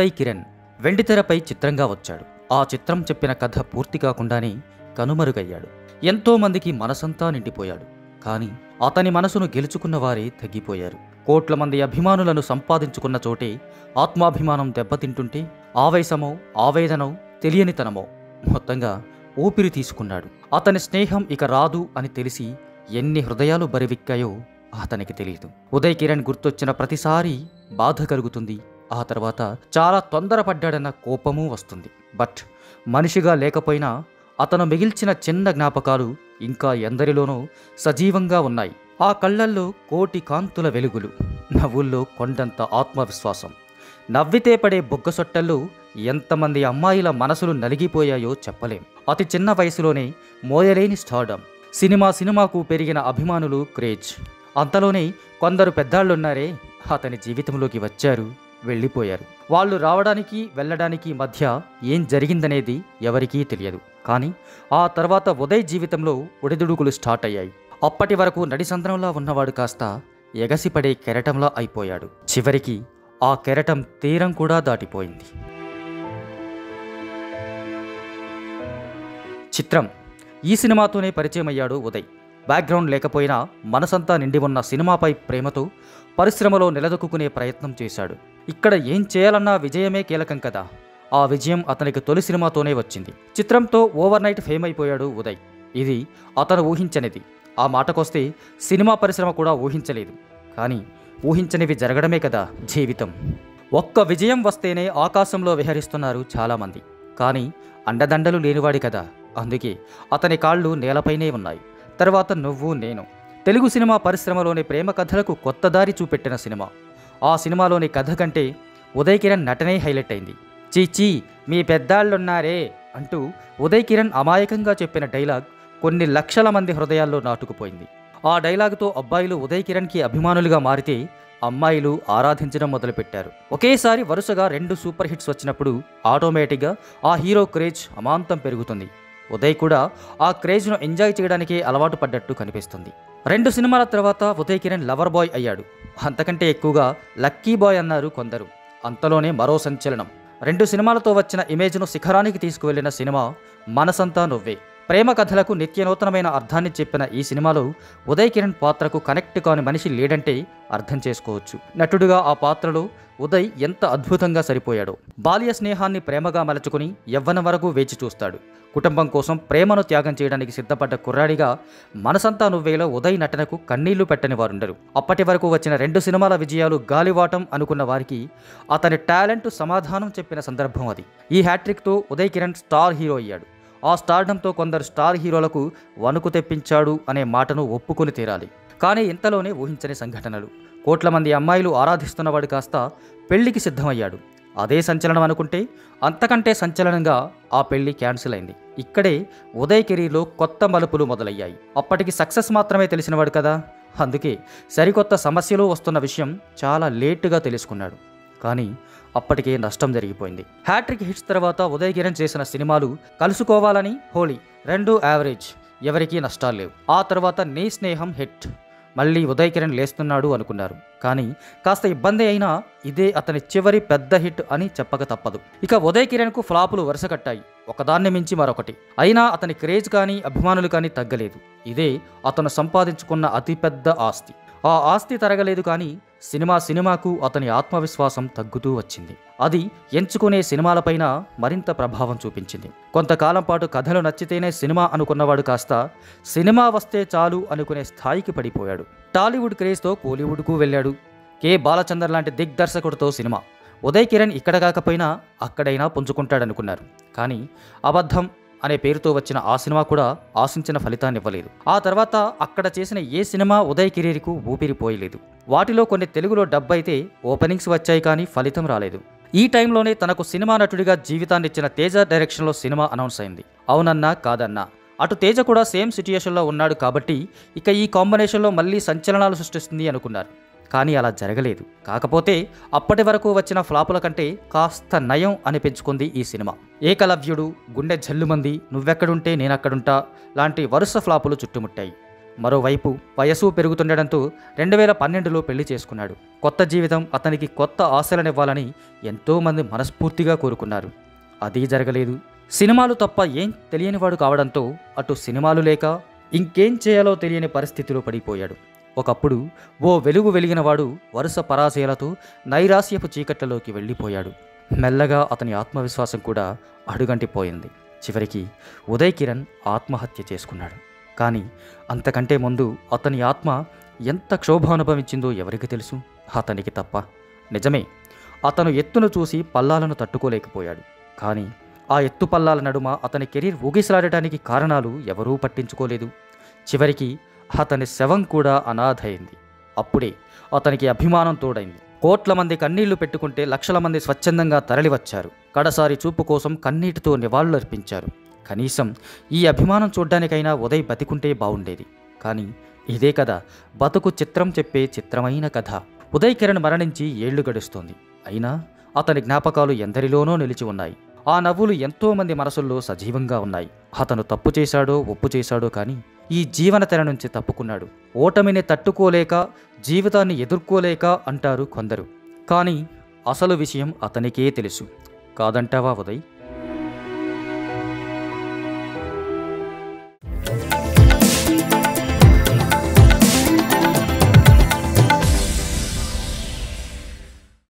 ఉదయ్ కిరణ్ వెండితెరపై చిత్రంగా వచ్చాడు ఆ చిత్రం చెప్పిన కథ పూర్తి కాకుండానే కనుమరుగయ్యాడు ఎంతో మందికి మనసంతా నిండిపోయాడు కానీ అతని మనసును గెలుచుకున్న వారే తగ్గిపోయారు కోట్ల మంది అభిమానులను సంపాదించుకున్న చోటే ఆత్మాభిమానం దెబ్బతింటుంటే ఆవేశమో ఆవేదనో తెలియనితనమో మొత్తంగా ఊపిరి తీసుకున్నాడు అతని స్నేహం ఇక రాదు అని తెలిసి ఎన్ని హృదయాలు బరివిక్కాయో అతనికి తెలియదు ఉదయ్ కిరణ్ గుర్తొచ్చిన ప్రతిసారి బాధ కలుగుతుంది ఆ తర్వాత చాలా తొందరపడ్డాడన్న కోపము వస్తుంది బట్ మనిషిగా లేకపోయినా అతను మిగిల్చిన చిన్న జ్ఞాపకాలు ఇంకా ఎందరిలోనూ సజీవంగా ఉన్నాయి ఆ కళ్ళల్లో కోటి కాంతుల వెలుగులు నవ్వుల్లో కొండంత ఆత్మవిశ్వాసం నవ్వితే పడే బొగ్గసొట్టల్లో ఎంతమంది అమ్మాయిల మనసులు నలిగిపోయాయో చెప్పలేం అతి చిన్న వయసులోనే మోయలేని స్టార్డమ్ సినిమా సినిమాకు పెరిగిన అభిమానులు క్రేజ్ అంతలోనే కొందరు పెద్దాళ్ళున్నారే అతని జీవితంలోకి వచ్చారు వెళ్ళిపోయారు వాళ్ళు రావడానికి వెళ్ళడానికి మధ్య ఏం జరిగిందనేది ఎవరికీ తెలియదు కానీ ఆ తర్వాత ఉదయ్ జీవితంలో ఒడిదుడుకులు స్టార్ట్ అయ్యాయి అప్పటి వరకు నడిసంద్రంలా ఉన్నవాడు కాస్త ఎగసిపడే కెరటంలా అయిపోయాడు చివరికి ఆ కెరటం తీరం కూడా దాటిపోయింది చిత్రం ఈ సినిమాతోనే పరిచయం అయ్యాడు ఉదయ్ బ్యాక్గ్రౌండ్ లేకపోయినా మనసంతా నిండి ఉన్న సినిమాపై ప్రేమతో పరిశ్రమలో నిలదొక్కునే ప్రయత్నం చేశాడు ఇక్కడ ఏం చేయాలన్నా విజయమే కీలకం కదా ఆ విజయం అతనికి తొలి సినిమాతోనే వచ్చింది చిత్రంతో ఓవర్ నైట్ ఫేమ్ అయిపోయాడు ఉదయ్ ఇది అతను ఊహించనిది ఆ మాటకొస్తే సినిమా పరిశ్రమ కూడా ఊహించలేదు కానీ ఊహించనివి జరగడమే కదా జీవితం ఒక్క విజయం వస్తేనే ఆకాశంలో విహరిస్తున్నారు చాలామంది కానీ అండదండలు లేనివాడి కదా అందుకే అతని కాళ్ళు నేలపైనే ఉన్నాయి తర్వాత నువ్వు నేను తెలుగు సినిమా పరిశ్రమలోని ప్రేమ కథలకు కొత్త దారి చూపెట్టిన సినిమా ఆ సినిమాలోని కథ కంటే ఉదయ్ కిరణ్ నటనే హైలైట్ అయింది చీచీ మీ పెద్దాళ్ళున్నారే అంటూ ఉదయ్ కిరణ్ అమాయకంగా చెప్పిన డైలాగ్ కొన్ని లక్షల మంది హృదయాల్లో నాటుకుపోయింది ఆ డైలాగుతో అబ్బాయిలు ఉదయ్ కిరణ్కి అభిమానులుగా మారితే అమ్మాయిలు ఆరాధించడం మొదలుపెట్టారు ఒకేసారి వరుసగా రెండు సూపర్ హిట్స్ వచ్చినప్పుడు ఆటోమేటిక్గా ఆ హీరో క్రేజ్ అమాంతం పెరుగుతుంది ఉదయ్ కూడా ఆ క్రేజ్ను ఎంజాయ్ చేయడానికే అలవాటు పడ్డట్టు కనిపిస్తుంది రెండు సినిమాల తర్వాత ఉదయ్ కిరణ్ లవర్ బాయ్ అయ్యాడు అంతకంటే ఎక్కువగా లక్కీ బాయ్ అన్నారు కొందరు అంతలోనే మరో సంచలనం రెండు సినిమాలతో వచ్చిన ఇమేజ్ను శిఖరానికి తీసుకువెళ్లిన సినిమా మనసంతా నువ్వే ప్రేమ కథలకు నిత్యనూతనమైన అర్థాన్ని చెప్పిన ఈ సినిమాలో ఉదయ్ కిరణ్ పాత్రకు కనెక్ట్ కాని మనిషి లేడంటే అర్థం చేసుకోవచ్చు నటుడుగా ఆ పాత్రలో ఉదయ్ ఎంత అద్భుతంగా సరిపోయాడో బాల్య స్నేహాన్ని ప్రేమగా మలచుకుని యవ్వనం వరకు వేచి చూస్తాడు కుటుంబం కోసం ప్రేమను త్యాగం చేయడానికి సిద్ధపడ్డ కుర్రాడిగా మనసంతా నువ్వేలో ఉదయ్ నటనకు కన్నీళ్లు పెట్టని వారుండరు అప్పటి వరకు వచ్చిన రెండు సినిమాల విజయాలు గాలివాటం అనుకున్న వారికి అతని టాలెంట్ సమాధానం చెప్పిన సందర్భం అది ఈ హ్యాట్రిక్తో ఉదయ్ కిరణ్ స్టార్ హీరో అయ్యాడు ఆ స్టార్డంతో కొందరు స్టార్ హీరోలకు వణుకు తెప్పించాడు అనే మాటను ఒప్పుకొని తీరాలి కానీ ఇంతలోనే ఊహించని సంఘటనలు కోట్ల మంది అమ్మాయిలు ఆరాధిస్తున్నవాడు కాస్త పెళ్లికి సిద్ధమయ్యాడు అదే సంచలనం అనుకుంటే అంతకంటే సంచలనంగా ఆ పెళ్లి క్యాన్సిల్ అయింది ఇక్కడే ఉదయ్ కెరీర్లో కొత్త మలుపులు మొదలయ్యాయి అప్పటికి సక్సెస్ మాత్రమే తెలిసినవాడు కదా అందుకే సరికొత్త సమస్యలు వస్తున్న విషయం చాలా లేటుగా తెలుసుకున్నాడు కానీ అప్పటికే నష్టం జరిగిపోయింది హ్యాట్రిక్ హిట్స్ తర్వాత ఉదయ్ కిరణ్ చేసిన సినిమాలు కలుసుకోవాలని హోలీ రెండు యావరేజ్ ఎవరికీ నష్టాలు లేవు ఆ తర్వాత నీ స్నేహం హిట్ మళ్ళీ ఉదయ్ కిరణ్ లేస్తున్నాడు అనుకున్నారు కానీ కాస్త ఇబ్బంది అయినా ఇదే అతని చివరి పెద్ద హిట్ అని చెప్పక తప్పదు ఇక ఉదయ్ కిరణ్కు ఫ్లాపులు వరుస కట్టాయి ఒకదాన్ని మించి మరొకటి అయినా అతని క్రేజ్ కానీ అభిమానులు కానీ తగ్గలేదు ఇదే అతను సంపాదించుకున్న అతిపెద్ద ఆస్తి ఆ ఆస్తి తరగలేదు కానీ సినిమా సినిమాకు అతని ఆత్మవిశ్వాసం తగ్గుతూ వచ్చింది అది ఎంచుకునే సినిమాలపైన మరింత ప్రభావం చూపించింది కొంతకాలం పాటు కథలు నచ్చితేనే సినిమా అనుకున్నవాడు కాస్త సినిమా వస్తే చాలు అనుకునే స్థాయికి పడిపోయాడు టాలీవుడ్ క్రేజ్తో కోలీవుడ్కు వెళ్ళాడు కె బాలచందర్ లాంటి దిగ్దర్శకుడితో సినిమా ఉదయ్ కిరణ్ ఇక్కడ కాకపోయినా అక్కడైనా పుంజుకుంటాడనుకున్నారు కానీ అబద్ధం అనే పేరుతో వచ్చిన ఆ సినిమా కూడా ఆశించిన ఫలితాన్ని ఇవ్వలేదు ఆ తర్వాత అక్కడ చేసిన ఏ సినిమా ఉదయ్ కెరీర్కు ఊపిరిపోయలేదు వాటిలో కొన్ని తెలుగులో డబ్ అయితే ఓపెనింగ్స్ వచ్చాయి కానీ ఫలితం రాలేదు ఈ టైంలోనే తనకు సినిమా నటుడిగా జీవితాన్ని ఇచ్చిన తేజ డైరెక్షన్లో సినిమా అనౌన్స్ అయింది అవునన్నా కాదన్నా అటు తేజ కూడా సేమ్ సిచ్యుయేషన్లో ఉన్నాడు కాబట్టి ఇక ఈ కాంబినేషన్లో మళ్ళీ సంచలనాలు సృష్టిస్తుంది అనుకున్నారు కానీ అలా జరగలేదు కాకపోతే అప్పటి వరకు వచ్చిన ఫ్లాపుల కంటే కాస్త నయం అనిపించుకుంది ఈ సినిమా ఏకలవ్యుడు గుండె జల్లుమంది నువ్వెక్కడుంటే నేనక్కడుంటా లాంటి వరుస ఫ్లాపులు చుట్టుముట్టాయి మరోవైపు వయసు పెరుగుతుండడంతో రెండు వేల పన్నెండులో పెళ్లి చేసుకున్నాడు కొత్త జీవితం అతనికి కొత్త ఆశలనివ్వాలని ఎంతోమంది మనస్ఫూర్తిగా కోరుకున్నారు అది జరగలేదు సినిమాలు తప్ప ఏం తెలియనివాడు కావడంతో అటు సినిమాలు లేక ఇంకేం చేయాలో తెలియని పరిస్థితిలో పడిపోయాడు ఒకప్పుడు ఓ వెలుగు వెలిగినవాడు వరుస పరాజయాలతో నైరాస్యపు చీకట్లలోకి వెళ్ళిపోయాడు మెల్లగా అతని ఆత్మవిశ్వాసం కూడా అడుగంటిపోయింది చివరికి ఉదయ్ కిరణ్ ఆత్మహత్య చేసుకున్నాడు కానీ అంతకంటే ముందు అతని ఆత్మ ఎంత క్షోభ అనుభవించిందో ఎవరికి తెలుసు అతనికి తప్ప నిజమే అతను ఎత్తును చూసి పల్లాలను తట్టుకోలేకపోయాడు కానీ ఆ ఎత్తు పల్లాల నడుమ అతని కెరీర్ ఊగిసలాడటానికి కారణాలు ఎవరూ పట్టించుకోలేదు చివరికి అతని శవం కూడా అనాథైంది అప్పుడే అతనికి అభిమానం తోడైంది కోట్ల మంది కన్నీళ్లు పెట్టుకుంటే లక్షల మంది స్వచ్ఛందంగా తరలివచ్చారు కడసారి చూపు కోసం కన్నీటితో నివాళులర్పించారు కనీసం ఈ అభిమానం చూడ్డానికైనా ఉదయ్ బతికుంటే బావుండేది కానీ ఇదే కదా బతుకు చిత్రం చెప్పే చిత్రమైన కథ ఉదయ్ కిరణ్ మరణించి ఏళ్లు గడుస్తోంది అయినా అతని జ్ఞాపకాలు ఎందరిలోనో నిలిచి ఉన్నాయి ఆ నవ్వులు ఎంతో మంది మనసుల్లో సజీవంగా ఉన్నాయి అతను తప్పు చేశాడో ఒప్పు చేశాడో కానీ ఈ జీవన తెర నుంచి తప్పుకున్నాడు ఓటమిని తట్టుకోలేక జీవితాన్ని ఎదుర్కోలేక అంటారు కొందరు కానీ అసలు విషయం అతనికే తెలుసు కాదంటావా ఉదయ్